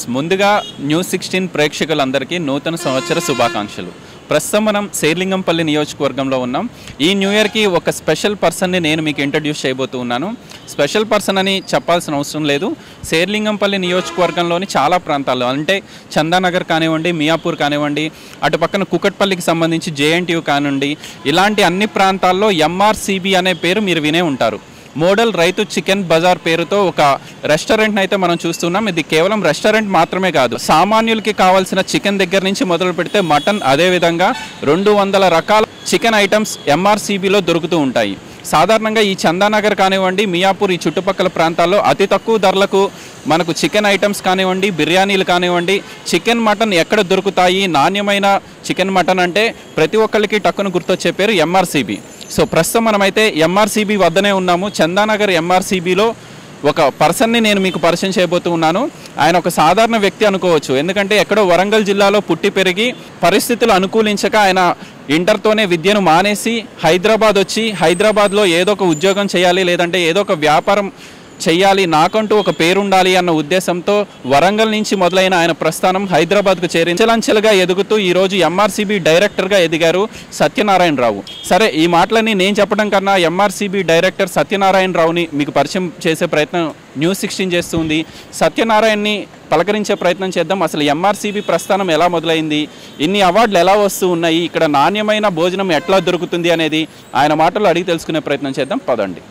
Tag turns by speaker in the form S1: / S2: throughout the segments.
S1: ముందుగా news sixteen ప్రేక్షకులందరికీ నూతన సంవత్సర శుభాకాంక్షలు ప్రస్తుతం మనం శేర్లింగంపల్లి నియోజకవర్గంలో ఉన్నాం ఈ న్యూ ఇయర్కి ఒక స్పెషల్ పర్సన్ని నేను మీకు ఇంట్రడ్యూస్ చేయబోతూ ఉన్నాను స్పెషల్ పర్సన్ అని చెప్పాల్సిన అవసరం లేదు శేర్లింగంపల్లి నియోజకవర్గంలోని చాలా ప్రాంతాల్లో అంటే చందానగర్ కానివ్వండి మియాపూర్ కానివ్వండి అటు పక్కన కుకట్పల్లికి సంబంధించి జేఎన్టీయూ కానివ్వండి ఇలాంటి అన్ని ప్రాంతాల్లో ఎంఆర్సీబీ అనే పేరు మీరు వినే ఉంటారు మోడల్ రైతు చికెన్ బజార్ పేరుతో ఒక రెస్టారెంట్ అయితే మనం చూస్తున్నాం ఇది కేవలం రెస్టారెంట్ మాత్రమే కాదు సామాన్యులకి కావాల్సిన చికెన్ దగ్గర నుంచి మొదలు పెడితే మటన్ అదేవిధంగా రెండు వందల రకాల చికెన్ ఐటమ్స్ ఎంఆర్సీబీలో దొరుకుతూ ఉంటాయి సాధారణంగా ఈ చందానగర్ కానివ్వండి మియాపూర్ ఈ చుట్టుపక్కల ప్రాంతాల్లో అతి తక్కువ ధరలకు మనకు చికెన్ ఐటమ్స్ కానివ్వండి బిర్యానీలు కానివ్వండి చికెన్ మటన్ ఎక్కడ దొరుకుతాయి నాణ్యమైన చికెన్ మటన్ అంటే ప్రతి ఒక్కరికి టక్కును గుర్తొచ్చే పేరు ఎంఆర్సీబీ సో ప్రస్తుతం మనమైతే ఎంఆర్సీబీ వద్దనే ఉన్నాము చందానగర్ ఎంఆర్సీబీలో ఒక పర్సన్ని నేను మీకు పరిచయం చేయబోతూ ఉన్నాను ఆయన ఒక సాధారణ వ్యక్తి అనుకోవచ్చు ఎందుకంటే ఎక్కడో వరంగల్ జిల్లాలో పుట్టి పెరిగి పరిస్థితులు అనుకూలించక ఆయన ఇంటర్తోనే విద్యను మానేసి హైదరాబాద్ వచ్చి హైదరాబాద్లో ఏదో ఒక ఉద్యోగం చేయాలి లేదంటే ఏదో ఒక వ్యాపారం చెయ్యాలి నాకంటూ ఒక పేరుండాలి అన్న ఉద్దేశంతో వరంగల్ నుంచి మొదలైన ఆయన ప్రస్థానం హైదరాబాద్కు చేరి అంచెలంచెలుగా ఎదుగుతూ ఈరోజు ఎంఆర్సీబీ డైరెక్టర్గా ఎదిగారు సత్యనారాయణరావు సరే ఈ మాటలన్నీ నేను చెప్పడం కన్నా ఎంఆర్సీబీ డైరెక్టర్ సత్యనారాయణరావుని మీకు పరిచయం చేసే ప్రయత్నం న్యూస్ సిక్స్టీన్ చేస్తుంది సత్యనారాయణని పలకరించే ప్రయత్నం చేద్దాం అసలు ఎంఆర్సీబీ ప్రస్థానం ఎలా మొదలైంది ఇన్ని అవార్డులు ఎలా వస్తూ ఉన్నాయి ఇక్కడ నాణ్యమైన భోజనం ఎట్లా దొరుకుతుంది అనేది ఆయన మాటలు అడిగి తెలుసుకునే ప్రయత్నం చేద్దాం పదండి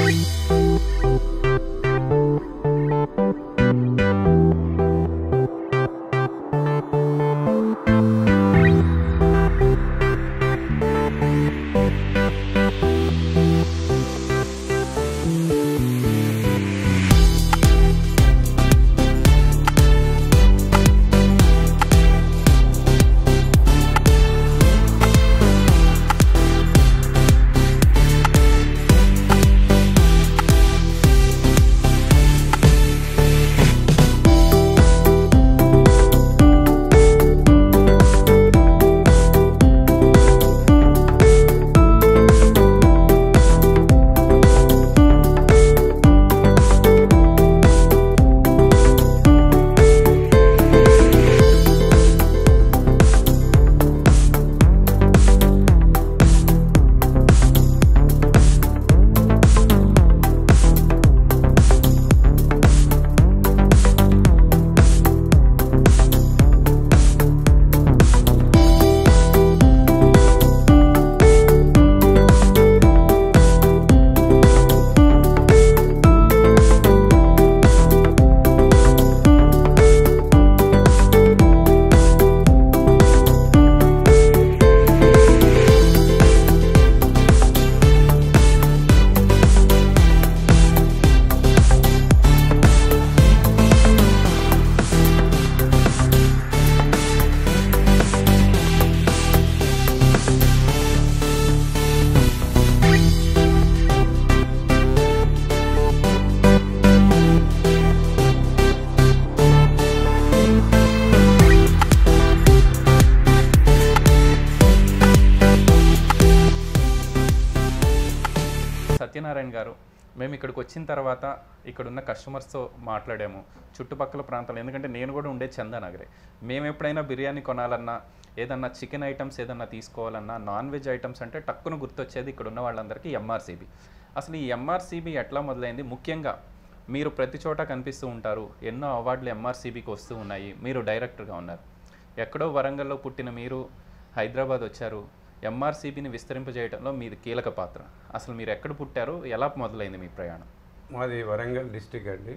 S1: సత్యనారాయణ గారు మేము ఇక్కడికి వచ్చిన తర్వాత ఇక్కడున్న కస్టమర్స్తో మాట్లాడాము చుట్టుపక్కల ప్రాంతాలు ఎందుకంటే నేను కూడా ఉండే చందానగరే మేము ఎప్పుడైనా బిర్యానీ కొనాలన్నా ఏదన్నా చికెన్ ఐటమ్స్ ఏదన్నా తీసుకోవాలన్నా నాన్ వెజ్ ఐటమ్స్ అంటే టక్కున గుర్తొచ్చేది ఇక్కడ ఉన్న వాళ్ళందరికీ ఎంఆర్సీబీ అసలు ఈ ఎంఆర్సీబీ ఎట్లా మొదలైంది ముఖ్యంగా మీరు ప్రతి చోట కనిపిస్తూ ఉంటారు ఎన్నో అవార్డులు ఎంఆర్సీబీకి వస్తూ ఉన్నాయి మీరు డైరెక్టర్గా ఉన్నారు ఎక్కడో వరంగల్లో పుట్టిన మీరు హైదరాబాద్ వచ్చారు ఎంఆర్సీబీని విస్తరింపజేయడంలో మీది కీలక పాత్ర అసలు మీరు ఎక్కడ పుట్టారు ఎలా మొదలైంది మీ ప్రయాణం
S2: మాది వరంగల్ డిస్టిక్ అండి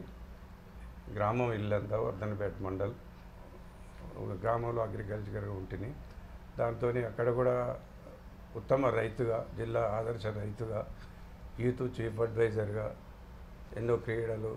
S2: గ్రామం ఇల్లంతా వర్ధనపేట మండల్ ఒక గ్రామంలో అగ్రికల్చర్గా ఉంటుంది దాంతో అక్కడ కూడా ఉత్తమ రైతుగా జిల్లా ఆదర్శ రైతుగా యూత్ చీఫ్ అడ్వైజర్గా ఎన్నో క్రీడలు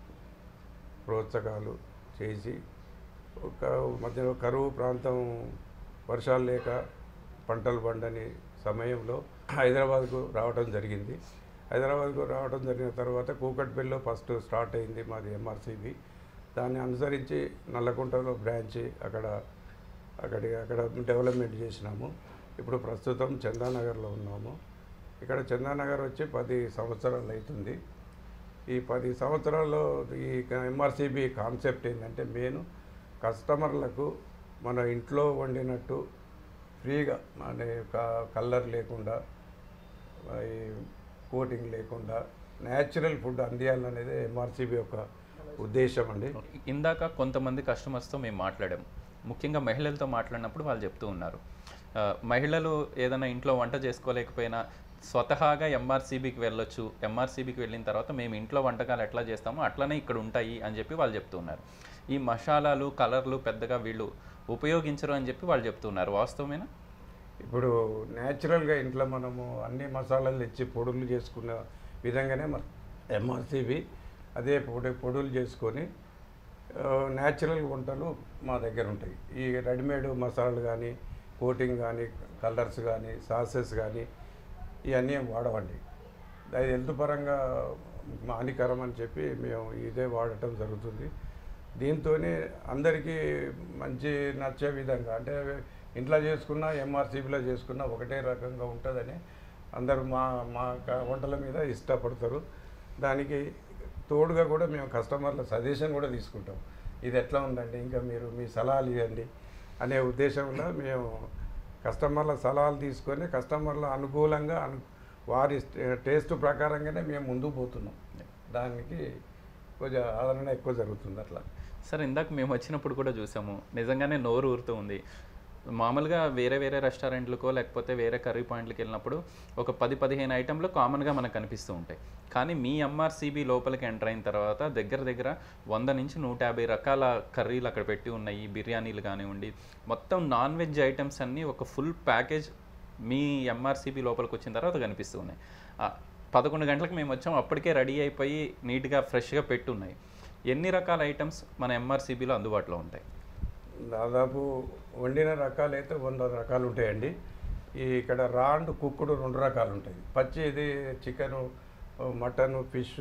S2: ప్రోత్సాహాలు చేసి ఒక మధ్యలో కరువు ప్రాంతం వర్షాలు లేక పంటలు పండని సమయంలో హైదరాబాద్కు రావడం జరిగింది హైదరాబాద్కు రావడం జరిగిన తర్వాత కూకట్పల్లిలో ఫస్ట్ స్టార్ట్ అయింది మాది ఎంఆర్సీబీ దాన్ని అనుసరించి నల్లకుంటలో బ్రాంచ్ అక్కడ అక్కడి అక్కడ డెవలప్మెంట్ చేసినాము ఇప్పుడు ప్రస్తుతం చందానగర్లో ఉన్నాము ఇక్కడ చందానగర్ వచ్చి పది సంవత్సరాలు అవుతుంది ఈ పది సంవత్సరాల్లో ఈ ఎంఆర్సీబీ కాన్సెప్ట్ ఏంటంటే మెయిన్ కస్టమర్లకు మన ఇంట్లో వండినట్టు ఫ్రీగా మన క- కలర్ లేకుండా ఈ కోటింగ్ లేకుండా న్యాచురల్ ఫుడ్ అందియాలనేది ఎంఆర్సీబీ యొక్క ఉద్దేశం అండి
S1: ఇందాక కొంతమంది కస్టమర్స్తో మేము మాట్లాడాము ముఖ్యంగా మహిళలతో మాట్లాడినప్పుడు వాళ్ళు చెప్తూ ఉన్నారు ఆ, మహిళలు ఏదైనా ఇంట్లో వంట చేసుకోలేకపోయినా స్వతహాగా ఎంఆర్సీబీకి వెళ్ళొచ్చు ఎంఆర్సీబీకి వెళ్ళిన తర్వాత మేము ఇంట్లో వంటకాలు ఎట్లా చేస్తామో అట్లనే ఇక్కడ ఉంటాయి అని చెప్పి వాళ్ళు చెప్తూ ఉన్నారు ఈ మసాలాలు కలర్లు పెద్దగా వీళ్ళు ఉపయోగించరు అని చెప్పి వాళ్ళు చెప్తున్నారు వాస్తవమేనా
S2: ఇప్పుడు న్యాచురల్గా ఇంట్లో మనము అన్ని మసాలాలు తెచ్చి పొడులు చేసుకున్న విధంగానే మన ఎంఆర్సీబీ అదే పొడి పొడులు చేసుకొని ఆ, న్యాచురల్ వంటలు మా దగ్గర ఉంటాయి ఈ రెడీమేడ్ మసాలాలు కానీ కోటింగ్ కానీ కలర్స్ కానీ సాసెస్ కానీ ఇవన్నీ వాడవండి అది హెల్త్ పరంగా హానికరం అని చెప్పి మేము ఇదే వాడటం జరుగుతుంది దీంతో అందరికీ మంచి నచ్చే విధంగా అంటే ఇంట్లో చేసుకున్న ఎంఆర్సీబీలో చేసుకున్న ఒకటే రకంగా ఉంటుందని అందరూ మా మా క- వంటల మీద ఇష్టపడతారు దానికి తోడుగా కూడా మేము కస్టమర్ల సజెషన్ కూడా తీసుకుంటాం ఇది ఎట్లా ఉందండి ఇంకా మీరు మీ సలహాలు ఇవ్వండి అనే ఉద్దేశంలో మేము కస్టమర్ల సలహాలు తీసుకొని కస్టమర్ల అనుకూలంగా అను వారి టేస్ట్ ప్రకారంగానే మేము ముందుకు పోతున్నాం దానికి కొంచెం ఆదరణ ఎక్కువ జరుగుతుంది అట్లా
S1: సార్ ఇందాక మేము వచ్చినప్పుడు కూడా చూసాము నిజంగానే నోరు ఊరుతూ ఉంది మామూలుగా వేరే వేరే రెస్టారెంట్లకో లేకపోతే వేరే కర్రీ పాయింట్లకి వెళ్ళినప్పుడు ఒక పది పదిహేను ఐటెంలు కామన్గా మనకు కనిపిస్తూ ఉంటాయి కానీ మీ ఎంఆర్సీబీ లోపలికి ఎంటర్ అయిన తర్వాత దగ్గర దగ్గర వంద నుంచి నూట యాభై రకాల కర్రీలు అక్కడ పెట్టి ఉన్నాయి బిర్యానీలు కానివ్వండి మొత్తం నాన్ వెజ్ ఐటమ్స్ అన్నీ ఒక ఫుల్ ప్యాకేజ్ మీ ఎంఆర్సీబీ లోపలికి వచ్చిన తర్వాత కనిపిస్తూ ఉన్నాయి ఆ, పదకొండు గంటలకు మేము వచ్చాం అప్పటికే రెడీ అయిపోయి నీట్గా ఫ్రెష్గా పెట్టున్నాయి ఎన్ని రకాల ఐటమ్స్ మన ఎంఆర్సీబీలో అందుబాటులో ఉంటాయి
S2: దాదాపు వండిన రకాలు అయితే వంద రకాలు ఉంటాయండి ఈ ఇక్కడ రాండ్ కుక్కుడు రెండు రకాలు ఉంటాయి పచ్చి ఇది చికెను మటను ఫిష్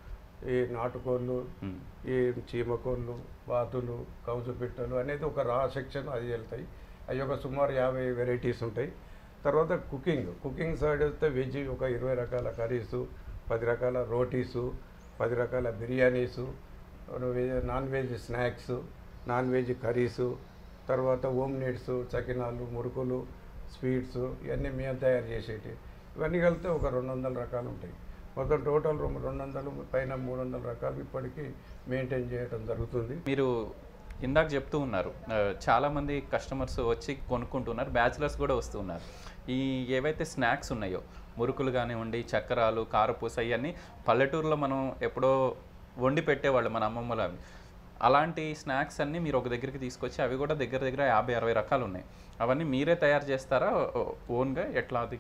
S2: ఈ నాటుకోళ్ళు
S1: మ్మ్.
S2: ఈ చీమకోళ్ళు బాతులు కౌజు పిట్టలు అనేది ఒక రా సెక్షన్ అది వెళ్తాయి అవి ఒక సుమారు యాభై వెరైటీస్ ఉంటాయి తర్వాత కుకింగ్ కుకింగ్ సైడ్ వస్తే వెజ్ ఒక ఇరవై రకాల కర్రీసు పది రకాల రోటీసు పది రకాల biryanis veg non veg snacks non veg curries తర్వాత హోమ్ నీడ్స్ చకినాలు మురుకులు స్వీట్స్ ఇవన్నీ మేము తయారు చేసేటి ఇవన్నీ కలిపితే ఒక రెండు వందల రకాలు ఉంటాయి మొత్తం టోటల్ రెండు రెండు వందలు పైన మూడు వందల రకాలు ఇప్పటికీ మెయింటైన్ చేయడం జరుగుతుంది
S1: మీరు ఇందాక చెప్తూ ఉన్నారు ఆ, చాలామంది కస్టమర్స్ వచ్చి కొనుక్కుంటున్నారు బ్యాచిలర్స్ కూడా వస్తూ ఉన్నారు ఈ ఏవైతే స్నాక్స్ ఉన్నాయో మురుకులు కానివ్వండి చక్రాలు కారపూస ఇవన్నీ పల్లెటూరులో మనం ఎప్పుడో వండి పెట్టేవాళ్ళు మన అమ్మమ్మలు అవి అలాంటి స్నాక్స్ అన్నీ మీరు ఒక దగ్గరికి తీసుకొచ్చి అవి కూడా దగ్గర దగ్గర యాభై అరవై రకాలు ఉన్నాయి అవన్నీ మీరే తయారు చేస్తారా ఓన్గా ఎట్లా అది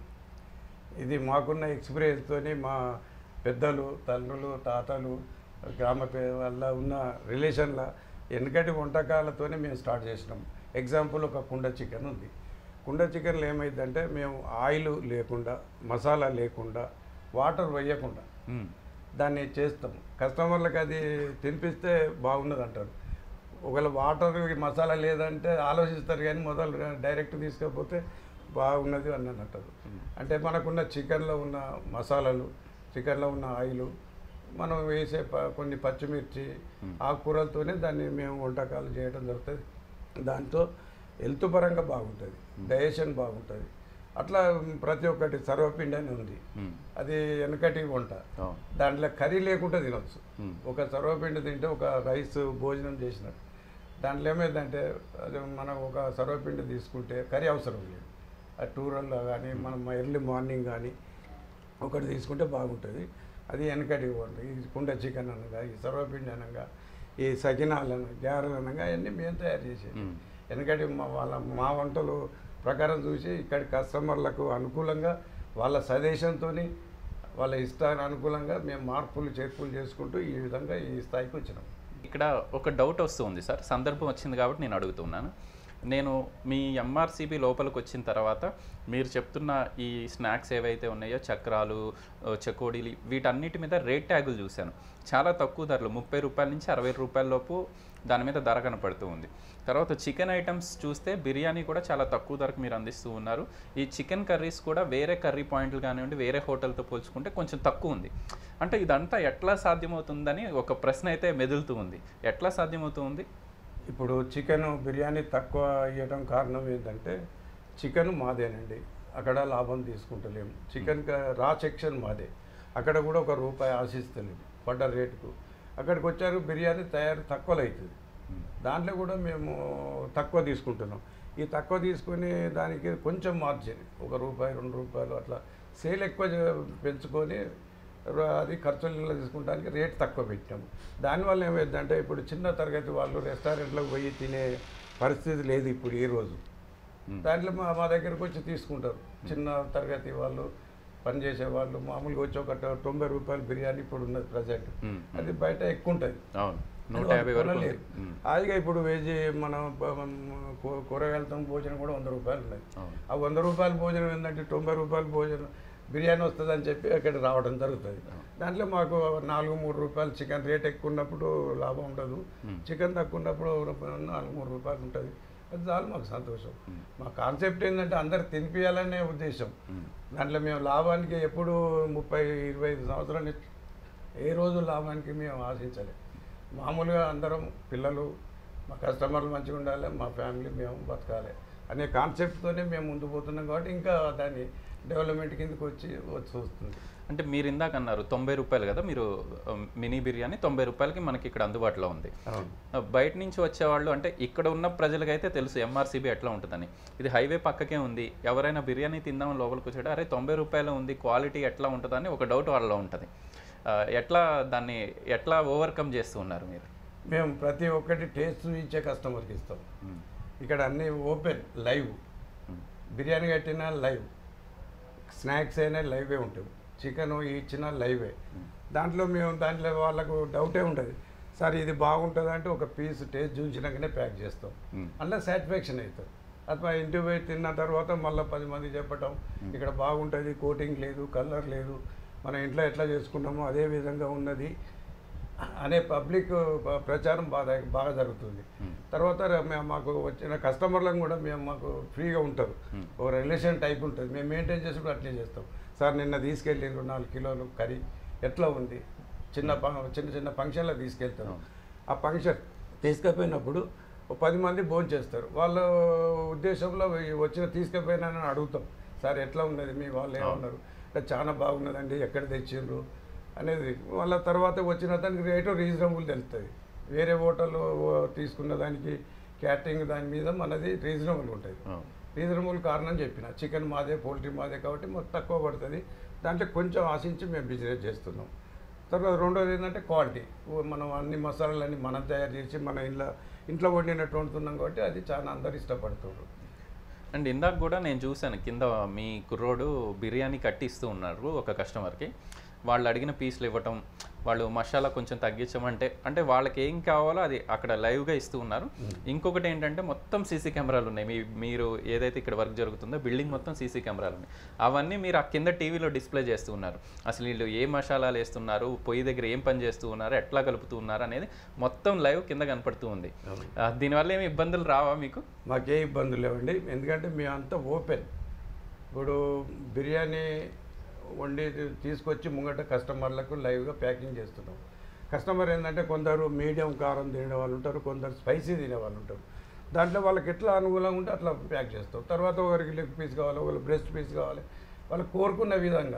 S2: ఇది మాకున్న ఎక్స్పీరియన్స్తోని మా పెద్దలు తండ్రులు తాతలు గ్రామ పే- వల్ల ఉన్న రిలేషన్ల వెనకటి వంటకాలతోనే మేము స్టార్ట్ చేసినాం ఎగ్జాంపుల్ ఒక కుండ చికెన్ ఉంది కుండ చికెన్లో ఏమైందంటే మేము ఆయిల్ లేకుండా మసాలా లేకుండా వాటర్ వేయకుండా
S1: మ్మ్.
S2: దాన్ని చేస్తాం కస్టమర్లకు అది తినిపిస్తే బాగున్నది అంటారు ఒకవేళ వాటర్ మసాలా లేదంటే ఆలోచిస్తారు కానీ మొదలు డైరెక్ట్ తీసుకపోతే బాగున్నది అని అని అంటారు అంటే మనకున్న చికెన్లో ఉన్న మసాలాలు చికెన్లో ఉన్న ఆయిల్ మనం వేసే ప- కొన్ని పచ్చిమిర్చి ఆకుకూరలతోనే దాన్ని మేము వంటకాలు చేయడం జరుగుతుంది దాంతో హెల్త్ పరంగా బాగుంటుంది డైజెషన్ బాగుంటుంది అట్లా ప్రతి ఒక్కటి సర్వపిండి అని ఉంది
S1: మ్మ్.
S2: అది వెనకటి వంట
S1: అవును.
S2: దాంట్లో కర్రీ లేకుండా తినొచ్చు
S1: మ్మ్.
S2: ఒక సర్వపిండి తింటే ఒక రైస్ భోజనం చేసినట్టు దాంట్లో ఏమైందంటే అది మనం ఒక సర్వపిండి తీసుకుంటే కర్రీ అవసరం లేదు ఆ టూరల్లో కానీ మనం ఎర్లీ మార్నింగ్ కానీ ఒకటి తీసుకుంటే బాగుంటుంది అది వెనకటి వంట ఈ కుండ చికెన్ అనగా ఈ సర్వపిండి అనగా ఈ సకినాలు అనగా గారెలు అనగా అవన్నీ మేము తయారు చేసేది
S1: మ్మ్.
S2: ఎందుకంటే మా వాళ్ళ మా వంటలు ప్రకారం చూసి ఇక్కడి కస్టమర్లకు అనుకూలంగా వాళ్ళ సజెషన్తో వాళ్ళ ఇష్టానికి అనుకూలంగా మేము మార్పులు చేర్పులు చేసుకుంటూ ఈ విధంగా ఈ స్థాయికి వచ్చినాం
S1: ఇక్కడ ఒక డౌట్ వస్తుంది సార్ సందర్భం వచ్చింది కాబట్టి నేను అడుగుతున్నాను నేను మీ ఎంఆర్సీబీ లోపలికి వచ్చిన తర్వాత మీరు చెప్తున్న ఈ స్నాక్స్ ఏవైతే ఉన్నాయో చక్రాలు ఆ, చకోడీలు వీటన్నిటి మీద రేట్ ట్యాగులు చూశాను చాలా తక్కువ ధరలు ముప్పై రూపాయల నుంచి అరవై రూపాయల లోపు దాని మీద ధర కనపడుతూ ఉంది తర్వాత చికెన్ ఐటమ్స్ చూస్తే బిర్యానీ కూడా చాలా తక్కువ ధరకు మీరు అందిస్తూ ఉన్నారు ఈ చికెన్ కర్రీస్ కూడా వేరే కర్రీ పాయింట్లు కానివ్వండి వేరే హోటల్తో పోల్చుకుంటే కొంచెం తక్కువ ఉంది అంటే ఇదంతా ఎట్లా సాధ్యమవుతుందని ఒక ప్రశ్న అయితే మెదులుతూ ఉంది ఎట్లా సాధ్యమవుతుంది
S2: ఇప్పుడు చికెన్ బిర్యానీ తక్కువ ఇవ్వడం కారణం ఏంటంటే చికెన్ మాదేనండి అక్కడ లాభం తీసుకుంటలేము చికెన్ క- రా సెక్షన్ మాదే అక్కడ కూడా ఒక రూపాయి ఆశిస్తలేదు పడ్డ రేటుకు అక్కడికి వచ్చారు బిర్యానీ తయారు తక్కువలో అవుతుంది దాంట్లో కూడా మేము తక్కువ తీసుకుంటున్నాం ఈ తక్కువ తీసుకుని దానికి కొంచెం మార్జిన్ ఒక రూపాయి రెండు రూపాయలు అట్లా సేల్ ఎక్కువ చే- పెంచుకొని ర- అది ఖర్చులలో తీసుకుంటానికి రేట్ తక్కువ పెట్టాము దానివల్ల ఏమైందంటే ఇప్పుడు చిన్న తరగతి వాళ్ళు రెస్టారెంట్లకు పోయి తినే పరిస్థితి లేదు ఇప్పుడు ఈ రోజు దాంట్లో మా మా దగ్గరకు వచ్చి తీసుకుంటారు చిన్న తరగతి వాళ్ళు పనిచేసే వాళ్ళు మామూలుగా వచ్చి ఒక ట- తొంభై రూపాయల బిర్యానీ ఇప్పుడు ఉన్నది ప్రజెంట్
S1: మ్మ్.
S2: అది బయట ఎక్కువ ఉంటుంది
S1: అవును నూట యాభై వరకు ఉంది.
S2: కొనలేరు.
S1: మ్మ్.
S2: హాయిగా ఇప్పుడు వెజ్ మనం ప- కూ- కూరగాయలతో భోజనం కూడా వంద రూపాయలు ఉన్నాయి
S1: అవును.
S2: ఆ వంద రూపాయల భోజనం ఏంటంటే తొంభై రూపాయల భోజనం బిర్యానీ వస్తుందని చెప్పి అక్కడ రావడం జరుగుతుంది దాంట్లో మాకు నాలుగు మూడు రూపాయలు చికెన్ రేట్ ఎక్కువ ఉన్నప్పుడు లాభం ఉండదు చికెన్ తక్కువ ఉన్నప్పుడు నాలుగు మూడు రూపాయలు ఉంటుంది అది చాలు మాకు సంతోషం మా కాన్సెప్ట్ ఏంటంటే అందరు తినిపించాలనే ఉద్దేశం దాంట్లో మేము లాభానికి ఎప్పుడు ముప్పై ఇరవై ఐదు సంవత్సరాలు ఏ రోజు లాభానికి మేము ఆశించలేదు మామూలుగా అందరం పిల్లలు మా కస్టమర్లు మంచిగా ఉండాలి మా ఫ్యామిలీ మేము బతకాలి అనే కాన్సెప్ట్తోనే మేము ముందు పోతున్నాం కాబట్టి ఇంకా దాన్ని డెవలప్మెంట్ కిందకి వచ్చి వచ్చి వస్తుంది
S1: అంటే మీరు ఇందాక అన్నారు తొంభై రూపాయలు కదా మీరు ఆ, మినీ బిర్యానీ తొంభై రూపాయలకి మనకి ఇక్కడ అందుబాటులో ఉంది
S2: అవును
S1: ఆ, బయట నుంచి వచ్చేవాళ్ళు అంటే ఇక్కడ ఉన్న ప్రజలకైతే తెలుసు ఎంఆర్సీబీ ఎట్లా ఉంటుందని ఇది హైవే పక్కకే ఉంది ఎవరైనా బిర్యానీ తిందాం లోపలికి వచ్చాడు అరే తొంభై రూపాయలు ఉంది క్వాలిటీ ఎట్లా ఉంటుందని ఒక డౌట్ వాళ్ళలో ఉంటుంది ఆ, ఎట్లా దాన్ని ఎట్లా ఓవర్కమ్ చేస్తూ ఉన్నారు మీరు
S2: మేము ప్రతి ఒక్కటి టేస్ట్ ఇచ్చే కస్టమర్కి ఇస్తాం ఇక్కడ అన్నీ ఓపెన్ లైవ్ బిర్యానీ కట్టినా లైవ్ స్నాక్స్ అయినా లైవే ఉంటుంది చికెన్ ఇచ్చిన లైవే దాంట్లో మేము దాంట్లో వాళ్ళకు డౌటే ఉంటుంది సార్ ఇది బాగుంటుంది అంటే ఒక పీస్ టేస్ట్ చూసినాకనే ప్యాక్ చేస్తాం
S1: Hmm.
S2: అందులో సాటిస్ఫాక్షన్ అవుతుంది అథవా ఇంటికి పోయి తిన్న తర్వాత మళ్ళీ పది మంది చెప్పటం ఇక్కడ బాగుంటుంది కోటింగ్ లేదు కలర్ లేదు మన ఇంట్లో ఎట్లా చేసుకున్నామో అదే విధంగా ఉన్నది అనే పబ్లిక్ ప- ప్రచారం బాగా బాగా జరుగుతుంది తర్వాత ర- మేము మాకు వచ్చిన కస్టమర్లకు కూడా మేము మాకు ఫ్రీగా ఉంటారు ఒక రిలేషన్ టైప్ ఉంటుంది మేము మెయింటైన్ చేసి అట్లే చేస్తాం సార్ నిన్న తీసుకెళ్ళిండ్రు నాలుగు కిలోలు కర్రీ ఎట్లా ఉంది చిన్న ఫ- చిన్న చిన్న ఫంక్షన్లో తీసుకెళ్తారు ఆ ఫంక్షన్ తీసుకుపోయినప్పుడు ఒక పది మంది భోజనం చేస్తారు వాళ్ళ ఉద్దేశంలో ఈ వచ్చిన తీసుకుపోయినా అడుగుతాం సార్ ఎట్లా ఉన్నది మీ వాళ్ళు ఏమన్నారు అంటే చాలా బాగున్నదండి ఎక్కడ తెచ్చిండ్రు అనేది వాళ్ళ తర్వాత వచ్చిన దానికి రేటు రీజనబుల్ తెలుస్తుంది వేరే హోటల్లో తీసుకున్న దానికి క్యాటరింగ్ దాని మీద మనది రీజనబుల్ ఉంటుంది రీజనబుల్ కారణం చెప్పిన చికెన్ మాదే పోల్ట్రీ మాదే కాబట్టి మాకు తక్కువ పడుతుంది దాంట్లో కొంచెం ఆశించి మేము బిజినెస్ చేస్తున్నాం తర్వాత రెండోది ఏంటంటే క్వాలిటీ మనం అన్ని మసాలాలన్నీ మనం తయారు చేసి మన ఇంట్లో ఇంట్లో వండినట్టు వండుతున్నాం కాబట్టి అది చాలా అందరు ఇష్టపడుతున్నారు
S1: అండ్ ఇందాక కూడా నేను చూశాను కింద మీ కుర్రోడు బిర్యానీ కట్టి ఇస్తూ ఉన్నారు ఒక కస్టమర్కి వాళ్ళు అడిగిన పీసులు ఇవ్వటం వాళ్ళు మసాలా కొంచెం తగ్గించమంటే అంటే వాళ్ళకి ఏం కావాలో అది అక్కడ లైవ్గా ఇస్తూ ఉన్నారు ఇంకొకటి ఏంటంటే మొత్తం సీసీ కెమెరాలు ఉన్నాయి మీ మీరు ఏదైతే ఇక్కడ వర్క్ జరుగుతుందో బిల్డింగ్ మొత్తం సీసీ కెమెరాలు ఉన్నాయి అవన్నీ మీరు ఆ కింద టీవీలో డిస్ప్లే చేస్తూ ఉన్నారు అసలు వీళ్ళు ఏ మసాలాలు వేస్తున్నారు పొయ్యి దగ్గర ఏం పని చేస్తూ ఉన్నారు ఎట్లా కలుపుతూ ఉన్నారు అనేది మొత్తం లైవ్ కింద కనపడుతూ ఉంది ఆ, దీనివల్ల ఏమి ఇబ్బందులు రావా మీకు
S2: మాకే ఇబ్బందులు లేవండి ఎందుకంటే మేము అంతా ఓపెన్ ఇప్పుడు బిర్యానీ వండి తీసుకొచ్చి ముంగట కస్టమర్లకు లైవ్గా ప్యాకింగ్ చేస్తున్నాం కస్టమర్ ఏంటంటే కొందరు మీడియం కారం తినే వాళ్ళు ఉంటారు కొందరు స్పైసీ తినే వాళ్ళు ఉంటారు దాంట్లో వాళ్ళకి ఎట్లా అనుకూలంగా ఉంటే అట్లా ప్యాక్ చేస్తాం తర్వాత ఒకరికి లెగ్ పీస్ కావాలి ఒకరికి బ్రెస్ట్ పీస్ కావాలి వాళ్ళు కోరుకున్న విధంగా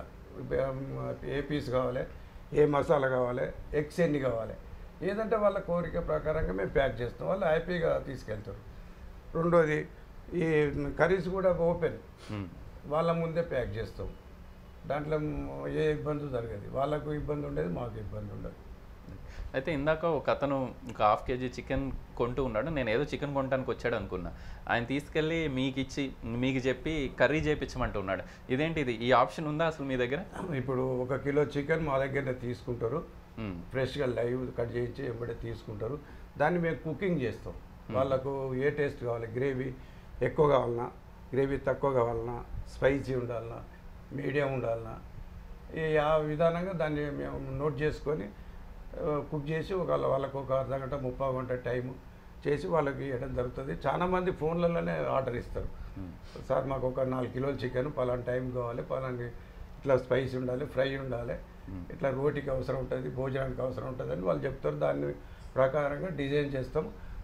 S2: ఏ పీస్ కావాలి ఏ మసాలా కావాలి ఎగ్స్ ఎన్ని కావాలి ఏదంటే వాళ్ళ కోరిక ప్రకారంగా మేము ప్యాక్ చేస్తాం వాళ్ళు హ్యాపీగా తీసుకెళ్తారు రెండోది ఈ కర్రీస్ కూడా ఓపెన్
S1: మ్మ్.
S2: వాళ్ళ ముందే ప్యాక్ చేస్తాం దాంట్లో ఏ ఇబ్బంది జరగదు వాళ్ళకు ఇబ్బంది ఉండేది మాకు ఇబ్బంది ఉండదు
S1: అయితే ఇందాక ఒక అతను ఒక హాఫ్ కేజీ చికెన్ కొంటూ ఉన్నాడు నేను ఏదో చికెన్ కొనడానికి వచ్చాడు అనుకున్నా ఆయన తీసుకెళ్ళి మీకు ఇచ్చి మీకు చెప్పి కర్రీ చేయించమంటూ ఉన్నాడు ఇదేంటి ఇది ఈ ఆప్షన్ ఉందా అసలు మీ దగ్గర
S2: ఇప్పుడు ఒక కిలో చికెన్ మా దగ్గరనే తీసుకుంటారు
S1: మ్మ్.
S2: ఫ్రెష్గా లైవ్ కట్ చేయించి ఎంబడే తీసుకుంటారు దాన్ని మేము కుకింగ్ చేస్తాం వాళ్ళకు ఏ టేస్ట్ కావాలి గ్రేవీ ఎక్కువ కావాలన్నా గ్రేవీ తక్కువ కావాలన్నా స్పైసీ ఉండాలన్నా మీడియం ఉండాలన్నా ఈ ఆ విధానంగా దాన్ని మేము నోట్ చేసుకొని ఆ, కుక్ చేసి ఒక వాళ్ళకు ఒక అర్ధ గంట ముప్పై గంట టైం చేసి వాళ్ళకి ఇవ్వడం జరుగుతుంది చాలా మంది ఫోన్లలోనే ఆర్డర్ ఇస్తారు సార్ మాకు ఒక నాలుగు కిలోలు చికెన్ పలానా టైం కావాలి పలానా ఇట్లా స్పైసీ ఉండాలి ఫ్రై ఉండాలి ఇట్లా రోటికి అవసరం ఉంటుంది భోజనానికి అవసరం ఉంటుంది అని వాళ్ళు చెప్తారు దాన్ని ప్రకారంగా డిజైన్ చేస్తాం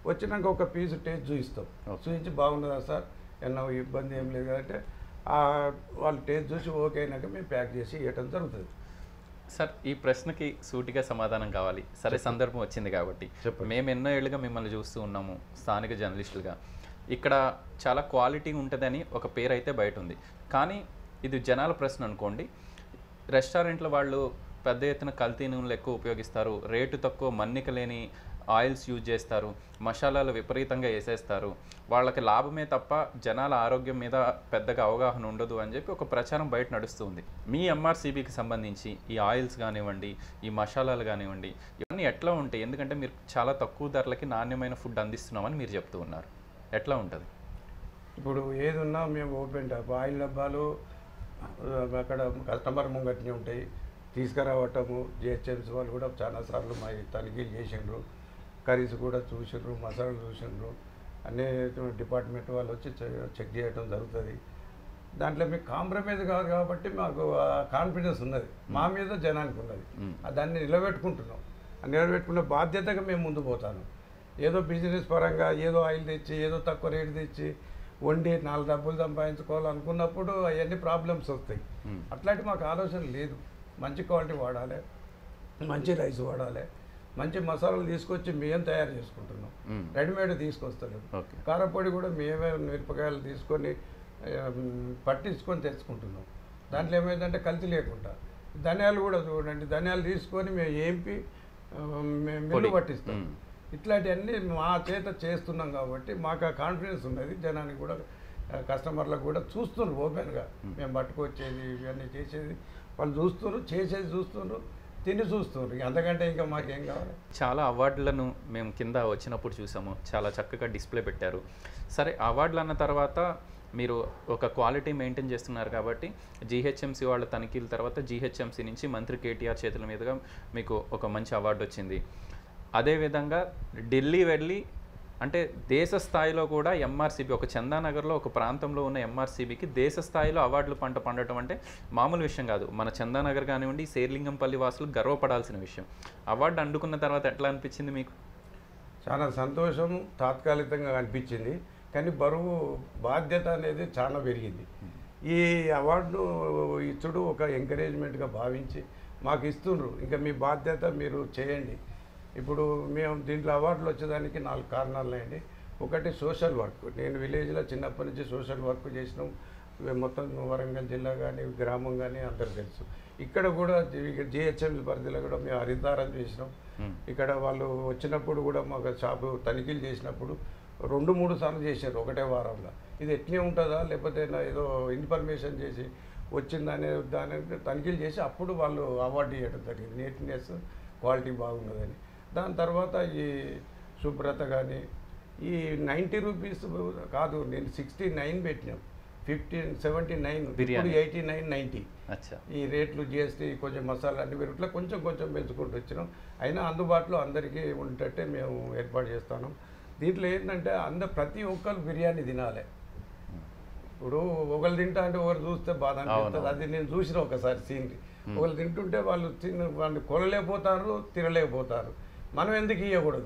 S2: వచ్చినాక ఒక పీస్ టేస్ట్ చూపిస్తాం చూపించి బాగున్నదా సార్ ఏమన్నా ఇబ్బంది ఏం లేదు అంటే ఆ వాళ్ళు టేస్ట్ చూసి ఓకే అయినాక మేము ప్యాక్ చేసి ఇవ్వటం జరుగుతుంది
S1: సార్ ఈ ప్రశ్నకి సూటిగా సమాధానం కావాలి సరే సందర్భం వచ్చింది కాబట్టి
S2: చెప్పండి.
S1: మేము ఎన్నో ఏళ్ళుగా మిమ్మల్ని చూస్తూ ఉన్నాము స్థానిక జర్నలిస్టులుగా ఇక్కడ చాలా క్వాలిటీ ఉంటుందని ఒక పేరు అయితే బయట ఉంది కానీ ఇది జనాల ప్రశ్న అనుకోండి రెస్టారెంట్ల వాళ్ళు పెద్ద ఎత్తున కల్తీ నూనెలు ఎక్కువ ఉపయోగిస్తారు రేటు తక్కువ మన్నిక లేని ఆయిల్స్ యూజ్ చేస్తారు మసాలాలు విపరీతంగా వేసేస్తారు వాళ్ళకి లాభమే తప్ప జనాల ఆరోగ్యం మీద పెద్దగా అవగాహన ఉండదు అని చెప్పి ఒక ప్రచారం బయట నడుస్తుంది మీ ఎంఆర్సీబీకి సంబంధించి ఈ ఆయిల్స్ కానివ్వండి ఈ మసాలాలు కానివ్వండి ఇవన్నీ ఎట్లా ఉంటాయి ఎందుకంటే మీరు చాలా తక్కువ ధరలకి నాణ్యమైన ఫుడ్ అందిస్తున్నామని మీరు చెప్తూ ఉన్నారు ఎట్లా ఉంటుంది
S2: ఇప్పుడు ఏది ఉన్నా మేము ఓపెన్ టాప్ ఆయిల్ డబ్బాలు ఆ, అక్కడ కస్టమర్ ముంగట్నే ఉంటాయి తీసుకురావటము జిహెచ్ఎంసీ వాళ్ళు కూడా చాలాసార్లు మా తనిఖీలు చేసిండ్రు కర్రీస్ కూడా చూసిండ్రు మసాలాలు చూసిండ్రు అన్ని డిపార్ట్మెంట్ వాళ్ళు వచ్చి చె- చెక్ చేయడం జరుగుతుంది దాంట్లో మీకు కాంప్రమైజ్ కాదు కాబట్టి మాకు కాన్ఫిడెన్స్ ఉన్నది మా మీద జనానికి ఉన్నది
S1: మ్మ్.
S2: ఆ దాన్ని నిలబెట్టుకుంటున్నాం ఆ నిలబెట్టుకున్న బాధ్యతగా మేము ముందు పోతాను ఏదో బిజినెస్ పరంగా ఏదో ఆయిల్ తెచ్చి ఏదో తక్కువ రేటు తెచ్చి వండి నాలుగు డబ్బులు సంపాదించుకోవాలనుకున్నప్పుడు అవన్నీ ప్రాబ్లమ్స్ వస్తాయి
S1: మ్మ్.
S2: అట్లాంటి మాకు ఆలోచన లేదు మంచి క్వాలిటీ వాడాలి మంచి రైస్ వాడాలి మంచి మసాలాలు తీసుకొచ్చి మేము తయారు చేసుకుంటున్నాం
S1: మ్మ్.
S2: రెడీమేడ్ తీసుకొస్తలేదు
S1: ఓకే
S2: కారపొడి కూడా మేమే మిరపకాయలు తీసుకొని ఆ, పట్టించుకొని తెచ్చుకుంటున్నాం దాంట్లో ఏమైందంటే కల్తీ లేకుండా ధనియాలు కూడా చూడండి ధనియాలు తీసుకొని మేము ఏంపి ఆ, మేము మిల్లు
S1: పొడి.
S2: పట్టిస్తాం
S1: మ్మ్.
S2: ఇట్లాంటివన్నీ మా చేత చేస్తున్నాం కాబట్టి మాకు ఆ కాన్ఫిడెన్స్ ఉన్నది జనానికి కూడా ఆ, కస్టమర్లకు కూడా చూస్తున్నారు ఓపెన్గా మేము పట్టుకొచ్చేది ఇవన్నీ చేసేది వాళ్ళు చూస్తున్నారు చేసేది చూస్తున్నారు తిని చూస్తున్నారు ఇక అంతకంటే ఇంకా మాకేం కావాలి
S1: చాలా అవార్డులను మేము కింద వచ్చినప్పుడు చూసాము చాలా చక్కగా డిస్ప్లే పెట్టారు సరే అవార్డులు అన్న తర్వాత మీరు ఒక క్వాలిటీ మెయింటైన్ చేస్తున్నారు కాబట్టి జీహెచ్ఎంసీ వాళ్ళ తనిఖీల తర్వాత జీహెచ్ఎంసీ నుంచి మంత్రి కేటీఆర్ చేతుల మీదుగా మీకు ఒక మంచి అవార్డు వచ్చింది అదేవిధంగా ఢిల్లీ వెళ్ళి అంటే దేశ స్థాయిలో కూడా ఎంఆర్సీబీ ఒక చందానగర్లో ఒక ప్రాంతంలో ఉన్న ఎంఆర్సీబీకి దేశ స్థాయిలో అవార్డులు పంట పండటం అంటే మామూలు విషయం కాదు మన చందానగర్ కానివ్వండి శేర్లింగంపల్లి వాసులు గర్వపడాల్సిన విషయం అవార్డు అందుకున్న తర్వాత ఎట్లా అనిపించింది మీకు
S2: చాలా సంతోషం తాత్కాలికంగా అనిపించింది కానీ బరువు బాధ్యత అనేది చాలా పెరిగింది ఈ అవార్డు ఇచ్చుడు ఒక ఎంకరేజ్మెంట్గా భావించి మాకు ఇస్తుండ్రు ఇంకా మీ బాధ్యత మీరు చేయండి ఇప్పుడు మేము దీంట్లో అవార్డులు వచ్చేదానికి నాలుగు కారణాలు ఉన్నాయండి ఒకటి సోషల్ వర్క్ నేను విలేజ్లో చిన్నప్పటి నుంచి సోషల్ వర్క్ చేసినాం ఇవి మొత్తం వరంగల్ జిల్లా కానీ గ్రామం కానీ అందరు తెలుసు ఇక్కడ కూడా జిహెచ్ఎంసీ పరిధిలో కూడా మేము హరితారం చేసినాం
S1: మ్మ్.
S2: ఇక్కడ వాళ్ళు వచ్చినప్పుడు కూడా మాకు షాపు తనిఖీలు చేసినప్పుడు రెండు మూడు సార్లు చేశారు ఒకటే వారంలో ఇది ఎట్లే ఉంటుందా లేకపోతే నా ఏదో ఇన్ఫర్మేషన్ చేసి వచ్చిందనే దాని తనిఖీలు చేసి అప్పుడు వాళ్ళు అవార్డు ఇవ్వడం జరిగింది నీట్నెస్ క్వాలిటీ బాగున్నదని దాని తర్వాత ఈ శుభ్రత కానీ ఈ నైంటీ రూపీస్ కాదు నేను సిక్స్టీ నైన్ పెట్టినాం ఫిఫ్టీన్ సెవెంటీ నైన్ ఇప్పుడు
S1: బిర్యానీ.
S2: ఎయిటీ నైన్ నైంటీ
S1: అచ్చా
S2: ఈ రేట్లు జిఎస్టీ కొంచెం మసాలా అన్ని పెరుగుట్లా కొంచెం కొంచెం పెంచుకుంటూ వచ్చినాం అయినా అందుబాటులో అందరికీ ఉండేటట్టే మేము ఏర్పాటు చేస్తాను దీంట్లో ఏంటంటే అందరు ప్రతి ఒక్కరు బిర్యానీ తినాలి ఇప్పుడు ఒకరు తింటా అంటే ఒకరు చూస్తే బాధ అనిపిస్తుంది
S1: అవును.
S2: అది నేను చూసిన ఒకసారి సీన్ ఒకరు తింటుంటే వాళ్ళు తిన వాళ్ళు కొనలేకపోతారు తినలేకపోతారు మనం ఎందుకు ఇవ్వకూడదు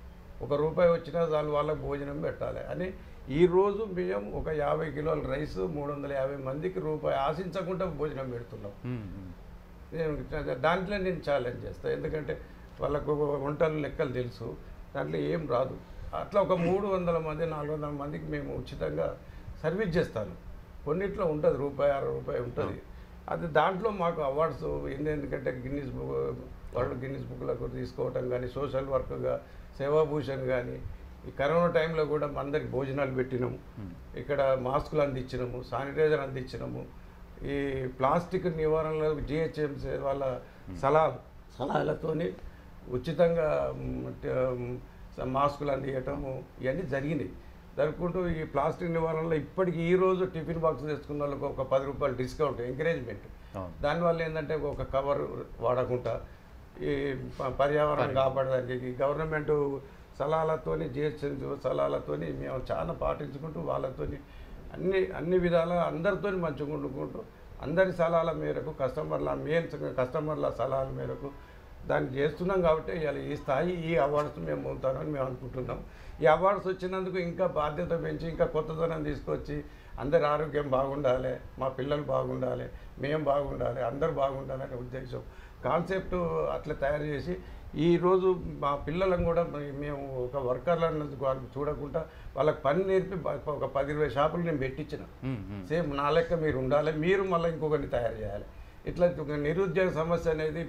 S2: ఒక రూపాయి వచ్చినా చాలు వాళ్ళకి భోజనం పెట్టాలి అని ఈ రోజు బియ్యం ఒక యాభై కిలోల రైస్ మూడు వందల యాభై మందికి రూపాయి ఆశించకుండా భోజనం పెడుతున్నాం
S1: మ్మ్, మ్మ్.
S2: నేను దాంట్లో నేను ఛాలెంజ్ చేస్తాను ఎందుకంటే వాళ్ళకు వంటలు లెక్కలు తెలుసు దాంట్లో ఏం రాదు అట్లా ఒక మూడు వందల మంది నాలుగు వందల మందికి మేము ఉచితంగా సర్వీస్ చేస్తాను కొన్నిట్లో ఉంటుంది రూపాయి అర రూపాయి ఉంటుంది అది దాంట్లో మాకు అవార్డ్స్ ఎందుకంటే గిన్నీస్ బుక్ వరల్డ్ గిన్నీస్ బుక్లకు తీసుకోవటం కానీ సోషల్ వర్క్గా సేవాభూషణ్ కానీ ఈ కరోనా టైంలో కూడా మా అందరికి భోజనాలు పెట్టినాము ఇక్కడ మాస్కులు అందించినాము శానిటైజర్ అందించినాము ఈ ప్లాస్టిక్ నివారణలో జిహెచ్ఎంసీ వాళ్ళ సలహాలు సలహాలతోని ఉచితంగా మ్, ట- మ్, స- మాస్కులు అందియటము ఇవన్నీ జరిగినాయి జరుపుకుంటూ ఈ ప్లాస్టిక్ నివారణలో ఇప్పటికి ఈ రోజు టిఫిన్ బాక్స్ తెచ్చుకున్న వాళ్ళకి ఒక పది రూపాయలు డిస్కౌంట్ ఎంకరేజ్మెంట్
S1: అవును
S2: దానివల్ల ఏంటంటే ఒక కవర్ వాడకుండా ఈ ప- పర్యావరణం కాపాడడానికి ఈ గవర్నమెంట్ సలహాలతోని జిహెచ్ఎంసీ సలహాలతోని మేము చాలా పాటించుకుంటూ వాళ్ళతోని అన్ని అన్ని విధాల అందరితోని మంచిగా వండుకుంటూ అందరి సలహాల మేరకు కస్టమర్ల మెయిన్ కస్టమర్ల సలహాల మేరకు దాన్ని చేస్తున్నాం కాబట్టి ఇవాళ ఈ స్థాయి ఈ అవార్డ్స్ మేము పొందుతామని మేము అనుకుంటున్నాం ఈ అవార్డ్స్ వచ్చినందుకు ఇంకా బాధ్యత పెంచి ఇంకా కొత్తదనం తీసుకొచ్చి అందరి ఆరోగ్యం బాగుండాలి మా పిల్లలు బాగుండాలి మేము బాగుండాలి అందరు బాగుండాలి అనే ఉద్దేశం కాన్సెప్ట్ అట్లా తయారు చేసి ఈరోజు మా పిల్లలను కూడా మే- మేము ఒక వర్కర్లను వాళ్ళకి చూడకుండా వాళ్ళకి పని నేర్పి బ- ఒక పది ఇరవై షాపులు నేను పెట్టించిన
S1: మ్మ్, మ్మ్.
S2: సేమ్ నా లెక్క మీరు ఉండాలి మీరు మళ్ళీ ఇంకొకరిని తయారు చేయాలి ఇట్లా ఒక నిరుద్యోగ సమస్య అనేది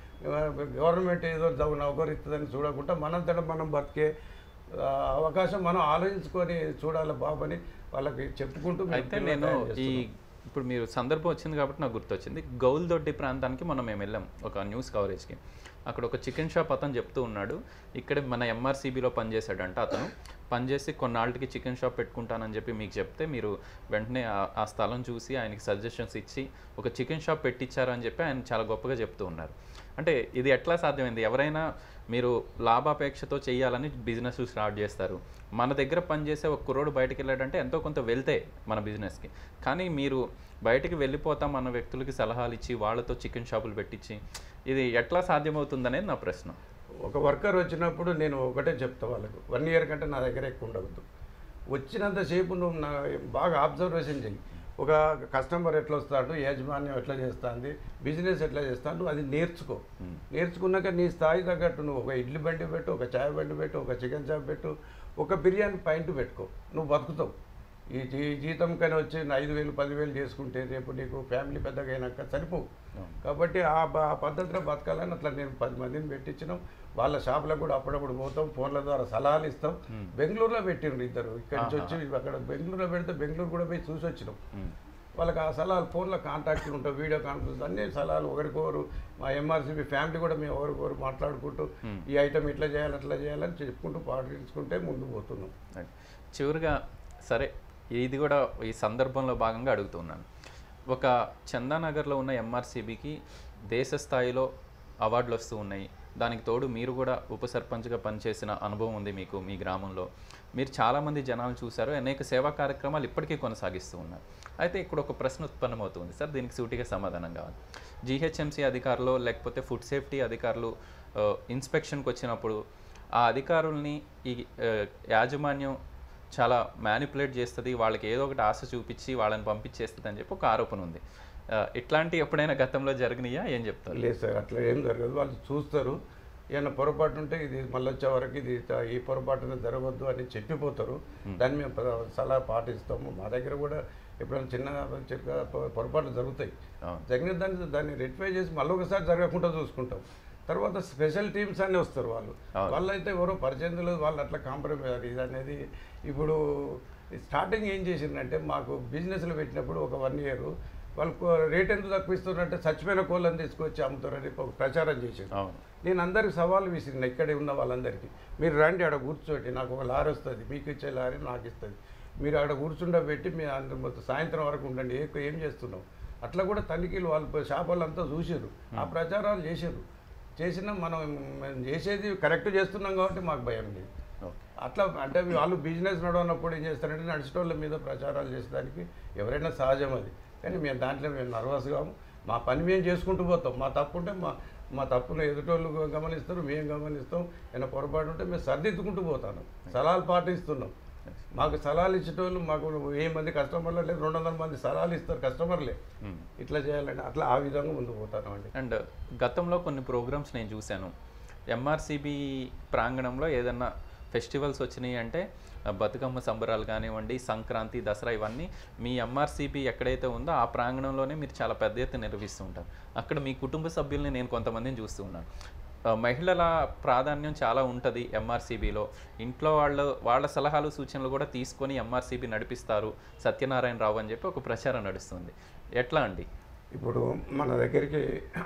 S2: గవర్నమెంట్ ఏదో జవ- నౌకరిస్తుందని చూడకుండా మనంతట మనం బతికే ఆ, అవకాశం మనం ఆలోచించుకొని చూడాలి బాబని వాళ్ళకి చెప్పుకుంటూ మేము
S1: అయితే
S2: పిల్లల్ని
S1: నేను
S2: తయారు
S1: ఈ
S2: చేస్తున్నాం.
S1: ఇప్పుడు మీరు సందర్భం వచ్చింది కాబట్టి నాకు గుర్తొచ్చింది గౌల్దొడ్డి ప్రాంతానికి మనం మేము వెళ్ళాం ఒక న్యూస్ కవరేజ్కి అక్కడ ఒక చికెన్ షాప్ అతను చెప్తూ ఉన్నాడు ఇక్కడ మన ఎంఆర్సీబీలో పనిచేశాడంట అతను పనిచేసి కొన్నాళ్ళకి చికెన్ షాప్ పెట్టుకుంటానని చెప్పి మీకు చెప్తే మీరు వెంటనే ఆ- ఆ స్థలం చూసి ఆయనకి సజెషన్స్ ఇచ్చి ఒక చికెన్ షాప్ పెట్టించారు అని చెప్పి ఆయన చాలా గొప్పగా చెప్తూ ఉన్నారు అంటే ఇది ఎట్లా సాధ్యమైంది ఎవరైనా మీరు లాభాపేక్షతో చేయాలని బిజినెస్ స్టార్ట్ చేస్తారు మన దగ్గర పనిచేసే ఒక కుర్రోడు బయటికి వెళ్ళాడంటే ఎంతో కొంత వెళ్తే మన బిజినెస్కి కానీ మీరు బయటికి వెళ్ళిపోతాం అన్న వ్యక్తులకి సలహాలు ఇచ్చి వాళ్ళతో చికెన్ షాపులు పెట్టించి ఇది ఎట్లా సాధ్యమవుతుందనేది నా ప్రశ్న
S2: ఒక వర్కర్ వచ్చినప్పుడు నేను ఒకటే చెప్తా వాళ్ళకు వన్ ఇయర్ కంటే నా దగ్గర ఎక్కువ ఉండవద్దు వచ్చినంతసేపు నువ్వు నా బాగా అబ్జర్వేషన్ చెయ్యి ఒక కస్టమర్ ఎట్లా వస్తాడు యాజమాన్యం ఎట్లా చేస్తుంది బిజినెస్ ఎట్లా చేస్తాడు అది నేర్చుకో నేర్చుకున్నాక నీ స్థాయి తగ్గట్టు నువ్వు ఒక ఇడ్లీ బండి పెట్టు ఒక చాయ్ బండి పెట్టు ఒక చికెన్ షాప్ పెట్టు ఒక బిర్యానీ పాయింట్ పెట్టుకో నువ్వు బతుకుతావు ఈ జీ జీతం కానీ వచ్చి ఐదు వేలు పదివేలు చేసుకుంటే రేపు నీకు ఫ్యామిలీ పెద్దగా అయినాక సరిపోవు కాబట్టి ఆ బ- ఆ పద్ధతిలో బతకాలని అట్లా నేను పది మందిని పెట్టించినాం వాళ్ళ షాపులకు కూడా అప్పుడప్పుడు పోతాం ఫోన్ల ద్వారా సలహాలు ఇస్తాం బెంగళూరులో పెట్టిండ్రు ఇద్దరు ఇక్కడి నుంచి వచ్చి అక్కడ బెంగళూరులో పెడితే బెంగళూరు కూడా పోయి చూసి వచ్చినాం
S1: మ్మ్.
S2: వాళ్ళకి ఆ సలహాలు ఫోన్లో కాంటాక్ట్లు ఉంటాయి వీడియో కాన్ఫరెన్స్ అన్ని సలహాలు ఒకరికొకరు మా ఎంఆర్సీబీ ఫ్యామిలీ కూడా మేము ఒకరికొకరు మాట్లాడుకుంటూ ఈ ఐటమ్ ఇట్లా చేయాలి అట్లా చేయాలని చెప్పుకుంటూ పాటించుకుంటే ముందుకు పోతున్నాం
S1: రైట్. చివరిగా సరే ఇది కూడా ఈ సందర్భంలో భాగంగా అడుగుతున్నాను ఒక చందానగర్లో ఉన్న ఎంఆర్సీబీకి దేశ స్థాయిలో అవార్డులు వస్తూ ఉన్నాయి దానికి తోడు మీరు కూడా ఉప సర్పంచ్గా పనిచేసిన అనుభవం ఉంది మీకు మీ గ్రామంలో మీరు చాలామంది జనాలు చూశారు అనేక సేవా కార్యక్రమాలు ఇప్పటికీ కొనసాగిస్తూ ఉన్నారు అయితే ఇక్కడ ఒక ప్రశ్న ఉత్పన్నమవుతుంది సార్ దీనికి సూటిగా సమాధానం కావాలి జీహెచ్ఎంసీ అధికారులు లేకపోతే ఫుడ్ సేఫ్టీ అధికారులు ఆ, ఇన్స్పెక్షన్కి వచ్చినప్పుడు ఆ అధికారుల్ని ఈ ఆ, యాజమాన్యం చాలా మ్యానిపులేట్ చేస్తుంది వాళ్ళకి ఏదో ఒకటి ఆశ చూపించి వాళ్ళని పంపించేస్తుంది అని చెప్పి ఒక ఆరోపణ ఉంది ఆ, ఇట్లాంటి ఎప్పుడైనా గతంలో జరిగినాయా ఏం చెప్తారు
S2: లేదు సార్ అట్లా ఏం జరగదు వాళ్ళు చూస్తారు ఏమైనా పొరపాటు ఉంటే ఇది మళ్ళీ వచ్చే వరకు ఇది త- ఈ పొరపాటున జరగవద్దు అని చెప్పిపోతారు దాన్ని మేము ప- సలహా పాటిస్తాము మా దగ్గర కూడా ఎప్పుడైనా చిన్న చిన్న పొ- పొరపాట్లు జరుగుతాయి
S1: అవును.
S2: జరిగిన దాన్ని దాన్ని రెక్టిఫై చేసి మళ్ళీ ఒకసారి జరగకుండా చూసుకుంటాం తర్వాత స్పెషల్ టీమ్స్ అన్నీ వస్తారు వాళ్ళు
S1: అవును.
S2: వాళ్ళైతే ఎవరో పరిచయంలో వాళ్ళు అట్లా కాంప్రమైజ్ ఇది అనేది ఇప్పుడు స్టార్టింగ్ ఏం చేసిందంటే మాకు బిజినెస్లో పెట్టినప్పుడు ఒక వన్ ఇయర్ వాళ్ళకు రేట్ ఎంత తక్కువ ఇస్తున్నారంటే చచ్చిపోయిన కోళ్ళని తీసుకొచ్చి అమ్ముతారని ఒక ప్రచారం చేశారు
S1: అవును
S2: నేను అందరికి సవాలు విసిరిన ఇక్కడే ఉన్న వాళ్ళందరికీ మీరు రండి ఆడ కూర్చోండి నాకు ఒక లారీ వస్తుంది మీకు ఇచ్చే లారీ నాకు ఇస్తుంది మీరు ఆడ కూర్చుండబెట్టి మీ అందరు మొత్తం సాయంత్రం వరకు ఉండండి ఏ ఏం చేస్తున్నాం అట్లా కూడా తనిఖీలు వాళ్ళు షాప్ వాళ్ళంతా చూసారు ఆ ప్రచారాలు చేసారు చేసినా మనం మనం చేసేది కరెక్ట్ చేస్తున్నాం కాబట్టి మాకు భయం లేదు
S1: ఓకే
S2: అట్లా అంటే వాళ్ళు బిజినెస్ నడవనప్పుడు ఏం చేస్తారంటే నడిచేటోళ్ళ మీద ప్రచారాలు చేసేదానికి ఎవరైనా సహజం అది కానీ మేము దాంట్లో మేము నర్వస్ కాము మా పని మేము చేసుకుంటూ పోతాం మా తప్పు ఉంటే మా మా తప్పును ఎదుటోళ్ళు గమనిస్తారు మేము గమనిస్తాం ఏమైనా పొరపాటు ఉంటే మేము సర్దిద్దుకుంటూ పోతాను సలహాలు పాటిస్తున్నాం మాకు సలహాలు ఇచ్చేటోళ్ళు మాకు వెయ్యి మంది కస్టమర్లు లేదు రెండు వందల మంది సలహాలు ఇస్తారు కస్టమర్లే
S1: మ్మ్.
S2: ఇట్లా చేయాలంటే అట్లా ఆ విధంగా ముందుకు పోతాను అండి
S1: అండ్ గతంలో కొన్ని ప్రోగ్రామ్స్ నేను చూశాను ఎంఆర్సీబీ ప్రాంగణంలో ఏదన్నా ఫెస్టివల్స్ వచ్చినాయి అంటే ఆ, బతుకమ్మ సంబరాలు కానివ్వండి సంక్రాంతి దసరా ఇవన్నీ మీ ఎంఆర్సీబీ ఎక్కడైతే ఉందో ఆ ప్రాంగణంలోనే మీరు చాలా పెద్ద ఎత్తున నిర్వహిస్తూ ఉంటారు అక్కడ మీ కుటుంబ సభ్యుల్ని నేను కొంతమందిని చూస్తూ ఉన్నాను ఆ, మహిళల ప్రాధాన్యం చాలా ఉంటుంది ఎంఆర్సీబీలో ఇంట్లో వాళ్ళు వాళ్ళ సలహాలు సూచనలు కూడా తీసుకొని ఎంఆర్సీబీ నడిపిస్తారు సత్యనారాయణ రావు అని చెప్పి ఒక ప్రచారం నడుస్తుంది ఎట్లా అండి
S2: ఇప్పుడు మన దగ్గరికి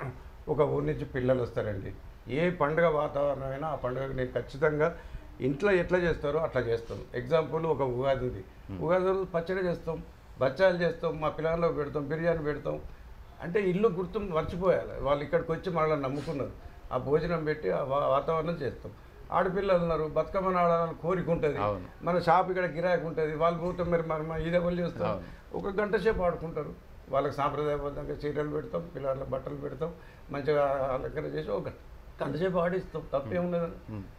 S2: ఒక ఊరి నుంచి పిల్లలు వస్తారండి ఏ పండుగ వాతావరణం అయినా ఆ పండుగకి నేను ఖచ్చితంగా ఇంట్లో ఎట్లా చేస్తారో అట్లా చేస్తాం ఎగ్జాంపుల్ ఒక ఉగాది ఉంది ఉగాది రోజు పచ్చడి చేస్తాం బచ్చాలు చేస్తాం మా పిల్లలకు పెడతాం బిర్యానీ పెడతాం అంటే ఇల్లు గుర్తు మర్చిపోయాలి వాళ్ళు ఇక్కడికి వచ్చి మళ్ళీ నమ్ముకున్నారు ఆ భోజనం పెట్టి ఆ వా- వాతావరణం చేస్తాం ఆడపిల్లలు ఉన్నారు బతుకమ్మని ఆడాలని కోరిక ఉంటుంది
S1: అవును.
S2: మన షాప్ ఇక్కడ గిరాకీ ఉంటుంది వాళ్ళు పోతే మరి మనం ఇదే వాళ్ళు చేస్తాం
S1: అవును.
S2: ఒక గంట సేపు ఆడుకుంటారు వాళ్ళకి సాంప్రదాయబద్ధంగా చీరలు పెడతాం పిల్లల బట్టలు పెడతాం మంచిగా అలంకరణ చేసి ఒక గంట సేపు ఆడిస్తాం తప్పేమున్నదని
S1: మ్మ్.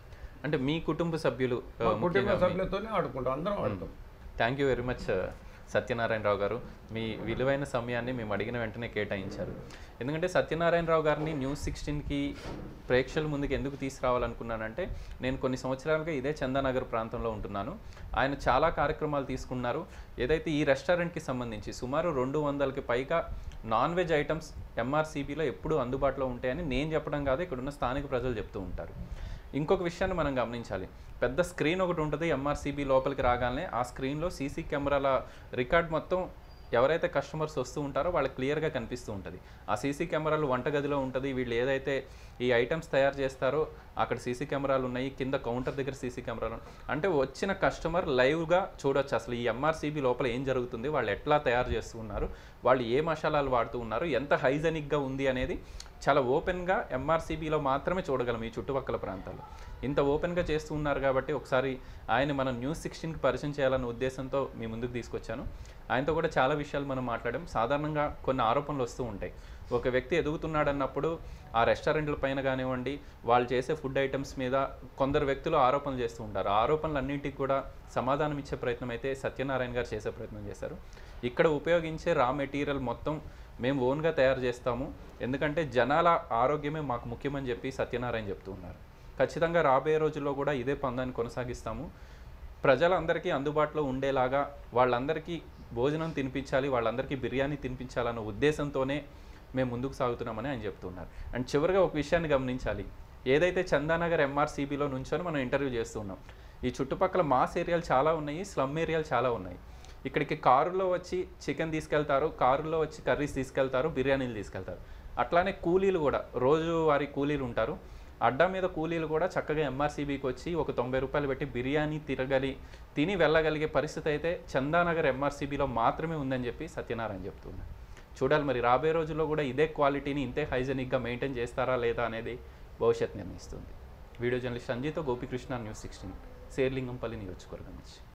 S1: అంటే మీ కుటుంబ సభ్యులు
S2: మా కుటుంబ సభ్యులతోనే ఆడుకుంటాం అందరం ఆడుతాం
S1: thank you very much Satyanarayana Rao గారు మీ విలువైన సమయాన్ని మేము అడిగిన వెంటనే కేటాయించారు ఎందుకంటే సత్యనారాయణరావు గారిని న్యూస్ సిక్స్టీన్కి ప్రేక్షకుల ముందుకు ఎందుకు తీసుకురావాలనుకున్నానంటే నేను కొన్ని సంవత్సరాలుగా ఇదే చందానగర్ ప్రాంతంలో ఉంటున్నాను ఆయన చాలా కార్యక్రమాలు తీసుకున్నారు ఏదైతే ఈ రెస్టారెంట్కి సంబంధించి సుమారు రెండు వందలకి పైగా నాన్ వెజ్ ఐటమ్స్ ఎంఆర్సీబీలో ఎప్పుడూ అందుబాటులో ఉంటాయని నేను చెప్పడం కాదు ఇక్కడున్న స్థానిక ప్రజలు చెప్తూ ఉంటారు ఇంకొక విషయాన్ని మనం గమనించాలి పెద్ద స్క్రీన్ ఒకటి ఉంటుంది ఎంఆర్సీబీ లోపలికి రాగానే ఆ స్క్రీన్లో సీసీ కెమెరాల రికార్డ్ మొత్తం ఎవరైతే కస్టమర్స్ వస్తూ ఉంటారో వాళ్ళకి క్లియర్గా కనిపిస్తూ ఉంటుంది ఆ సీసీ కెమెరాలు వంటగదిలో ఉంటుంది వీళ్ళు ఏదైతే ఈ ఐటమ్స్ తయారు చేస్తారో అక్కడ సీసీ కెమెరాలు ఉన్నాయి కింద కౌంటర్ దగ్గర సీసీ కెమెరాలు ఉన్నాయి. అంటే వచ్చిన కస్టమర్ లైవ్గా చూడొచ్చు అసలు ఈ ఎంఆర్సీబీ లోపల ఏం జరుగుతుంది వాళ్ళు ఎట్లా తయారు చేస్తూ ఉన్నారు వాళ్ళు ఏ మసాలాలు వాడుతూ ఉన్నారు ఎంత హైజెనిక్గా ఉంది అనేది చాలా ఓపెన్గా ఎంఆర్సీబీలో మాత్రమే చూడగలం ఈ చుట్టుపక్కల ప్రాంతాలు ఇంత ఓపెన్గా చేస్తూ ఉన్నారు కాబట్టి ఒకసారి ఆయన మనం న్యూస్ సిక్స్టీన్కి పరిచయం చేయాలన్న ఉద్దేశంతో మీ ముందుకు తీసుకొచ్చాను ఆయనతో కూడా చాలా విషయాలు మనం మాట్లాడాం సాధారణంగా కొన్ని ఆరోపణలు వస్తూ ఉంటాయి ఒక వ్యక్తి ఎదుగుతున్నాడన్నప్పుడు ఆ రెస్టారెంట్ల పైన కానివ్వండి వాళ్ళు చేసే ఫుడ్ ఐటమ్స్ మీద కొందరు వ్యక్తులు ఆరోపణలు చేస్తూ ఉంటారు ఆ ఆరోపణలన్నింటికి కూడా సమాధానం ఇచ్చే ప్రయత్నం అయితే సత్యనారాయణ గారు చేసే ప్రయత్నం చేశారు ఇక్కడ ఉపయోగించే రా మెటీరియల్ మొత్తం మేము ఓన్గా తయారు చేస్తాము ఎందుకంటే జనాల ఆరోగ్యమే మాకు ముఖ్యమని చెప్పి సత్యనారాయణ చెప్తూ ఉన్నారు ఖచ్చితంగా రాబోయే రోజుల్లో కూడా ఇదే పందాన్ని కొనసాగిస్తాము ప్రజలందరికీ అందుబాటులో ఉండేలాగా వాళ్ళందరికీ భోజనం తినిపించాలి వాళ్ళందరికీ బిర్యానీ తినిపించాలన్న ఉద్దేశంతోనే మేము ముందుకు సాగుతున్నామని ఆయన చెప్తున్నారు అండ్ చివరిగా ఒక విషయాన్ని గమనించాలి ఏదైతే చందానగర్ ఎంఆర్సీబీలో నుంచొని మనం ఇంటర్వ్యూ చేస్తున్నాం ఈ చుట్టుపక్కల మాస్ ఏరియాలు చాలా ఉన్నాయి స్లమ్ ఏరియాలు చాలా ఉన్నాయి ఇక్కడికి కారులో వచ్చి చికెన్ తీసుకెళ్తారు కారులో వచ్చి కర్రీస్ తీసుకెళ్తారు బిర్యానీలు తీసుకెళ్తారు అట్లానే కూలీలు కూడా రోజువారీ కూలీలు ఉంటారు అడ్డా మీద కూలీలు కూడా చక్కగా ఎంఆర్సీబీకి వచ్చి ఒక తొంభై రూపాయలు పెట్టి బిర్యానీ తిరగలి తిని వెళ్ళగలిగే పరిస్థితి అయితే చందానగర్ ఎంఆర్సీబీలో మాత్రమే ఉందని చెప్పి సత్యనారాయణ చెప్తున్నారు చూడాలి మరి రాబోయే రోజుల్లో కూడా ఇదే క్వాలిటీని ఇంతే హైజెనిక్గా మెయింటైన్ చేస్తారా లేదా అనేది భవిష్యత్ నిర్ణయిస్తుంది వీడియో జర్నలిస్ట్ సంజీతో గోపికృష్ణ న్యూస్ సిక్స్టీన్ శేర్లింగంపల్లి నియోజకవర్గం నుంచి